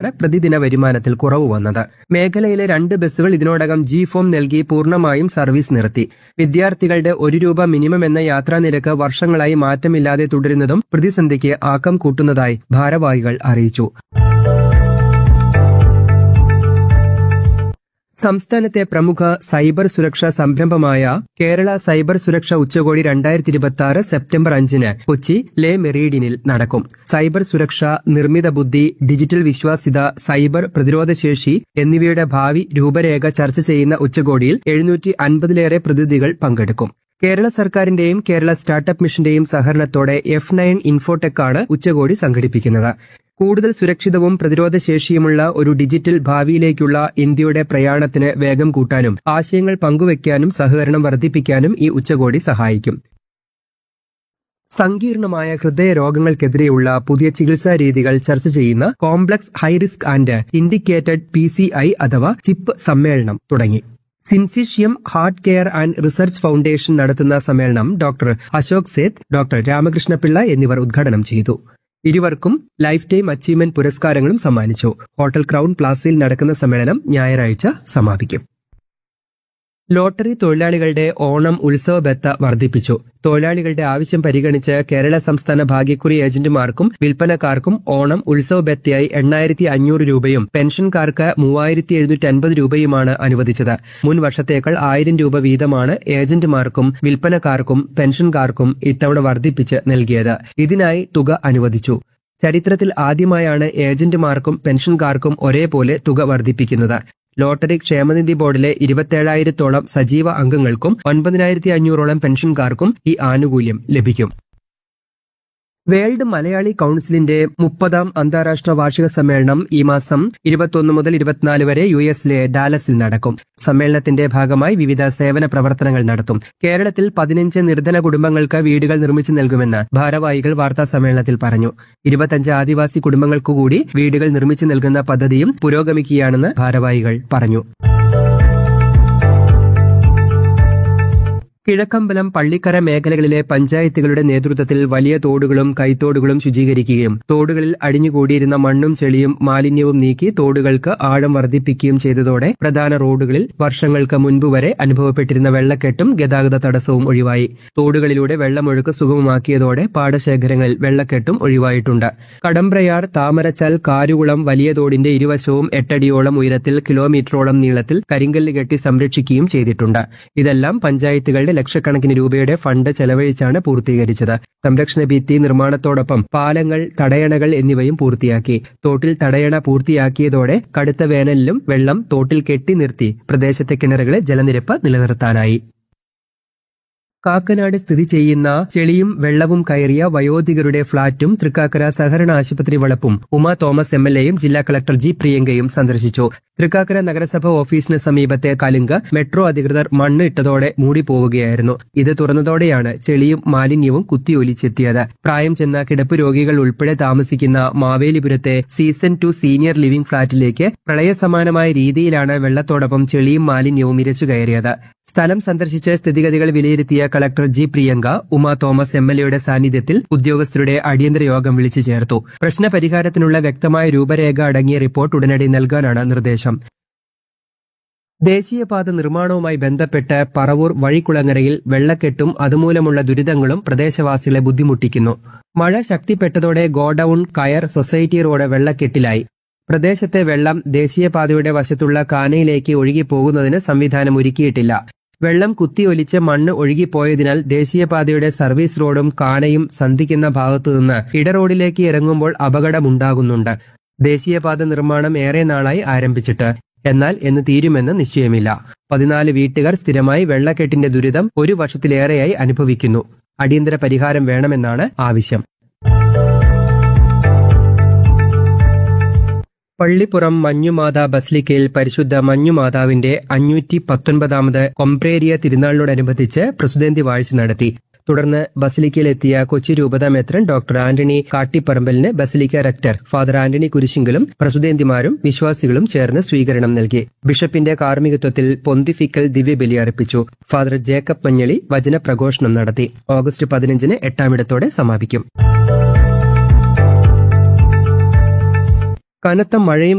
പ്രതിദിന വരുമാനത്തിൽ കുറവ് വന്നത് മേഖലയിലെ രണ്ട് ബസ്സുകൾ ഇതിനോടകം ജി ഫോം നൽകി പൂർണ്ണമായും സർവീസ് നിർത്തി വിദ്യാർത്ഥികളുടെ ഒരു രൂപ മിനിമം എന്ന യാത്രാ നിരക്ക് വർഷങ്ങളായി മാറ്റമില്ലാതെ തുടരുന്നതും പ്രതിസന്ധിക്ക് ആക്കം കൂട്ടുന്നതായി ഭാരവാഹികൾ അറിയിച്ചു സംസ്ഥാനത്തെ പ്രമുഖ സൈബർ സുരക്ഷാ സംരംഭമായ കേരള സൈബർ സുരക്ഷ ഉച്ചകോടി രണ്ടായിരത്തി ഇരുപത്തി ആറ് സെപ്റ്റംബർ അഞ്ചിന് കൊച്ചി ലേ മെറീഡിയനിൽ നടക്കും സൈബർ സുരക്ഷ നിർമ്മിത ബുദ്ധി ഡിജിറ്റൽ വിശ്വാസ്യത സൈബർ പ്രതിരോധശേഷി എന്നിവയുടെ ഭാവി രൂപരേഖ ചർച്ച ചെയ്യുന്ന ഉച്ചകോടിയിൽ എഴുന്നൂറ്റി അൻപതിലേറെ പ്രതിനിധികൾ പങ്കെടുക്കും കേരള സർക്കാരിന്റെയും കേരള സ്റ്റാർട്ടപ്പ് മിഷന്റെയും സഹകരണത്തോടെ എഫ് നയൻ ഇൻഫോടെക്കാണ് ഉച്ചകോടി സംഘടിപ്പിക്കുന്നത് കൂടുതൽ സുരക്ഷിതവും പ്രതിരോധശേഷിയുമുള്ള ഒരു ഡിജിറ്റൽ ഭാവിയിലേക്കുള്ള ഇന്ത്യയുടെ പ്രയാണത്തിന് വേഗം കൂട്ടാനും ആശയങ്ങൾ പങ്കുവയ്ക്കാനും സഹകരണം വർദ്ധിപ്പിക്കാനും ഈ ഉച്ചകോടി സഹായിക്കും സങ്കീർണമായ ഹൃദയ രോഗങ്ങൾക്കെതിരെയുള്ള പുതിയ ചികിത്സാ രീതികൾ ചർച്ച ചെയ്യുന്ന complex high risk and indicated P C I അഥവാ ചിപ്പ് സമ്മേളനം തുടങ്ങി Syncytium heart care and research foundation നടത്തുന്ന സമ്മേളനം ഡോക്ടർ അശോക് സേത്ത് ഡോക്ടർ രാമകൃഷ്ണപിള്ള എന്നിവർ ഉദ്ഘാടനം ചെയ്തു ഇരുവർക്കും ലൈഫ് ടൈം അച്ചീവ്മെന്റ് പുരസ്കാരങ്ങളും സമ്മാനിച്ചു ഹോട്ടൽ ക്രൗൺ പ്ലാസയിൽ നടക്കുന്ന സമ്മേളനം ഞായറാഴ്ച സമാപിക്കും ലോട്ടറി തൊഴിലാളികളുടെ ഓണം ഉത്സവ ബത്ത വർദ്ധിപ്പിച്ചു തൊഴിലാളികളുടെ ആവശ്യം പരിഗണിച്ച് കേരള സംസ്ഥാന ഭാഗ്യക്കുറി ഏജന്റുമാർക്കും വിൽപ്പനക്കാർക്കും ഓണം ഉത്സവ ബത്തയായി എണ്ണായിരത്തി അഞ്ഞൂറ് രൂപയും പെൻഷൻകാർക്ക് മൂവായിരത്തി എഴുന്നൂറ്റി അൻപത് രൂപയുമാണ് അനുവദിച്ചത് മുൻ വർഷത്തേക്കാൾ ആയിരം രൂപ വീതമാണ് ഏജന്റുമാർക്കും വിൽപ്പനക്കാർക്കും പെൻഷൻകാർക്കും ഇത്തവണ വർദ്ധിപ്പിച്ച് നൽകിയത് ഇതിനായി തുക അനുവദിച്ചു ചരിത്രത്തിൽ ആദ്യമായാണ് ഏജന്റുമാർക്കും പെൻഷൻകാർക്കും ഒരേപോലെ തുക വർദ്ധിപ്പിക്കുന്നത് ലോട്ടറി ക്ഷേമനിധി ബോർഡിലെ ഇരുപത്തേഴായിരത്തോളം സജീവ അംഗങ്ങൾക്കും ഒൻപതിനായിരത്തി അഞ്ഞൂറോളം പെൻഷൻകാർക്കും ഈ ആനുകൂല്യം ലഭിക്കും വേൾഡ് മലയാളി കൌൺസിലിന്റെ മുപ്പതാം അന്താരാഷ്ട്ര വാർഷിക സമ്മേളനം ഈ മാസം ഇരുപത്തൊന്ന് മുതൽ ഇരുപത്തിനാല് വരെ യു എസിലെ ഡാലസിൽ നടക്കും സമ്മേളനത്തിന്റെ ഭാഗമായി വിവിധ സേവന പ്രവർത്തനങ്ങൾ നടത്തും കേരളത്തിൽ പതിനഞ്ച് നിർധന കുടുംബങ്ങൾക്ക് വീടുകൾ നിർമ്മിച്ചു നൽകുമെന്ന് ഭാരവാഹികൾ വാർത്താ സമ്മേളനത്തിൽ പറഞ്ഞു ഇരുപത്തഞ്ച് ആദിവാസി കുടുംബങ്ങൾക്കുകൂടി വീടുകൾ നിർമ്മിച്ചു നൽകുന്ന പദ്ധതിയും പുരോഗമിക്കുകയാണെന്ന് ഭാരവാഹികൾ പറഞ്ഞു കിഴക്കമ്പലം പള്ളിക്കര മേഖലകളിലെ പഞ്ചായത്തുകളുടെ നേതൃത്വത്തിൽ വലിയ തോടുകളും കൈത്തോടുകളും ശുചീകരിക്കുകയും തോടുകളിൽ അടിഞ്ഞുകൂടിയിരുന്ന മണ്ണും ചെളിയും മാലിന്യവും നീക്കി തോടുകൾക്ക് ആഴം വർദ്ധിപ്പിക്കുകയും ചെയ്തതോടെ പ്രധാന റോഡുകളിൽ വർഷങ്ങൾക്ക് മുൻപ് വരെ അനുഭവപ്പെട്ടിരുന്ന വെള്ളക്കെട്ടും ഗതാഗത തടസ്സവും ഒഴിവായി തോടുകളിലൂടെ വെള്ളമൊഴുക്ക് സുഗമമാക്കിയതോടെ പാടശേഖരങ്ങളിൽ വെള്ളക്കെട്ടും ഒഴിവായിട്ടുണ്ട് കടമ്പ്രയാർ താമരച്ചാൽ കാരുകുളം വലിയ തോടിന്റെ ഇരുവശവും എട്ടടിയോളം ഉയരത്തിൽ കിലോമീറ്ററോളം നീളത്തിൽ കരിങ്കല്ല് കെട്ടി സംരക്ഷിക്കുകയും ചെയ്തിട്ടുണ്ട് ഇതെല്ലാം പഞ്ചായത്തുകളുടെ ലക്ഷക്കണക്കിന് രൂപയുടെ ഫണ്ട് ചെലവഴിച്ചാണ് പൂർത്തീകരിച്ചത് സംരക്ഷണ ഭിത്തി നിർമ്മാണത്തോടൊപ്പം പാലങ്ങൾ തടയണകൾ എന്നിവയും പൂർത്തിയാക്കി തോട്ടിൽ തടയണ പൂർത്തിയാക്കിയതോടെ കടുത്ത വേനലിലും വെള്ളം തോട്ടിൽ കെട്ടി നിർത്തി പ്രദേശത്തെ കിണറുകളെ ജലനിരപ്പ് നിലനിർത്താനായി കാക്കനാട് സ്ഥിതി ചെയ്യുന്ന ചെളിയും വെള്ളവും കയറിയ വയോധികരുടെ ഫ്ളാറ്റും തൃക്കാക്കര സഹകരണ ആശുപത്രി വളപ്പും ഉമ തോമസ് എം എൽ എയും ജില്ലാ കളക്ടർ ജി പ്രിയങ്കയും സന്ദർശിച്ചു തൃക്കാക്കര നഗരസഭ ഓഫീസിന് സമീപത്തെ കലുങ്ക് മെട്രോ അധികൃതർ മണ്ണ് ഇട്ടതോടെ മൂടിപ്പോവുകയായിരുന്നു ഇത് തുറന്നതോടെയാണ് ചെളിയും മാലിന്യവും കുത്തിയൊലിച്ചെത്തിയത് പ്രായം ചെന്ന കിടപ്പ് രോഗികൾ ഉൾപ്പെടെ താമസിക്കുന്ന മാവേലിപുരത്തെ സീസൺ ടു സീനിയർ ലിവിംഗ് ഫ്ളാറ്റിലേക്ക് പ്രളയസമാനമായ രീതിയിലാണ് വെള്ളത്തോടൊപ്പം ചെളിയും മാലിന്യവും ഇരച്ചു കയറിയത് സ്ഥലം സന്ദർശിച്ച് സ്ഥിതിഗതികൾ വിലയിരുത്തിയ collector G Priyanka Uma Thomas M L എയുടെ സാന്നിധ്യത്തിൽ ഉദ്യോഗസ്ഥരുടെ അടിയന്തര യോഗം വിളിച്ചു ചേർത്തു പ്രശ്ന പരിഹാരത്തിനുള്ള വ്യക്തമായ രൂപരേഖ അടങ്ങിയ റിപ്പോർട്ട് ഉടനടി നൽകാനാണ് നിർദ്ദേശം ദേശീയപാത നിർമ്മാണവുമായി ബന്ധപ്പെട്ട് പറവൂർ വഴിക്കുളങ്ങരയിൽ വെള്ളക്കെട്ടും അതുമൂലമുള്ള ദുരിതങ്ങളും പ്രദേശവാസികളെ ബുദ്ധിമുട്ടിക്കുന്നു മഴ ശക്തിപ്പെട്ടതോടെ ഗോഡൌൺ കയർ സൊസൈറ്റി റോഡ് വെള്ളക്കെട്ടിലായി പ്രദേശത്തെ വെള്ളം ദേശീയപാതയുടെ വശത്തുള്ള കാനയിലേക്ക് ഒഴുകിപ്പോകുന്നതിന് സംവിധാനം ഒരുക്കിയിട്ടില്ല വെള്ളം കുത്തിയൊലിച്ച് മണ്ണ് ഒഴുകിപ്പോയതിനാൽ ദേശീയപാതയുടെ സർവീസ് റോഡും കാനയും സന്ധിക്കുന്ന ഭാഗത്തുനിന്ന് ഇടറോഡിലേക്ക് ഇറങ്ങുമ്പോൾ അപകടമുണ്ടാകുന്നുണ്ട് ദേശീയപാത നിർമ്മാണം ഏറെ നാളായി ആരംഭിച്ചിട്ട് എന്നാൽ എന്ന് തീരുമെന്ന് നിശ്ചയമില്ല പതിനാല് വീട്ടുകാർ സ്ഥിരമായി വെള്ളക്കെട്ടിന്റെ ദുരിതം ഒരു വർഷത്തിലേറെയായി അനുഭവിക്കുന്നു അടിയന്തര പരിഹാരം വേണമെന്നാണ് ആവശ്യം പള്ളിപ്പുറം മഞ്ഞുമാതാ ബസ്ലിക്കയിൽ പരിശുദ്ധ മഞ്ഞുമാതാവിന്റെ അഞ്ഞൂറ്റി പത്തൊൻപതാമത് കൊംപ്രേരിയ തിരുനാളിനോടനുബന്ധിച്ച് പ്രസിദ്ധന്തി വാഴ്ച നടത്തി തുടർന്ന് ബസിലിക്കയിലെത്തിയ കൊച്ചി രൂപത മെത്രൻ ഡോക്ടർ ആന്റണി കാട്ടിപ്പറമ്പലിന് ബസിലിക്ക റക്ടർ ഫാദർ ആന്റണി കുരിശിങ്കലും പ്രസുദേന്തിമാരും വിശ്വാസികളും ചേർന്ന് സ്വീകരണം നൽകി ബിഷപ്പിന്റെ കാർമ്മികത്വത്തിൽ പൊന്തിഫിക്കൽ ദിവ്യബലി അർപ്പിച്ചു ഫാദർ ജേക്കബ് മഞ്ഞളി വചന പ്രഘോഷണം നടത്തി ഓഗസ്റ്റ് പതിനഞ്ചിന് എട്ടാമിടത്തോടെ സമാപിക്കും കനത്ത മഴയും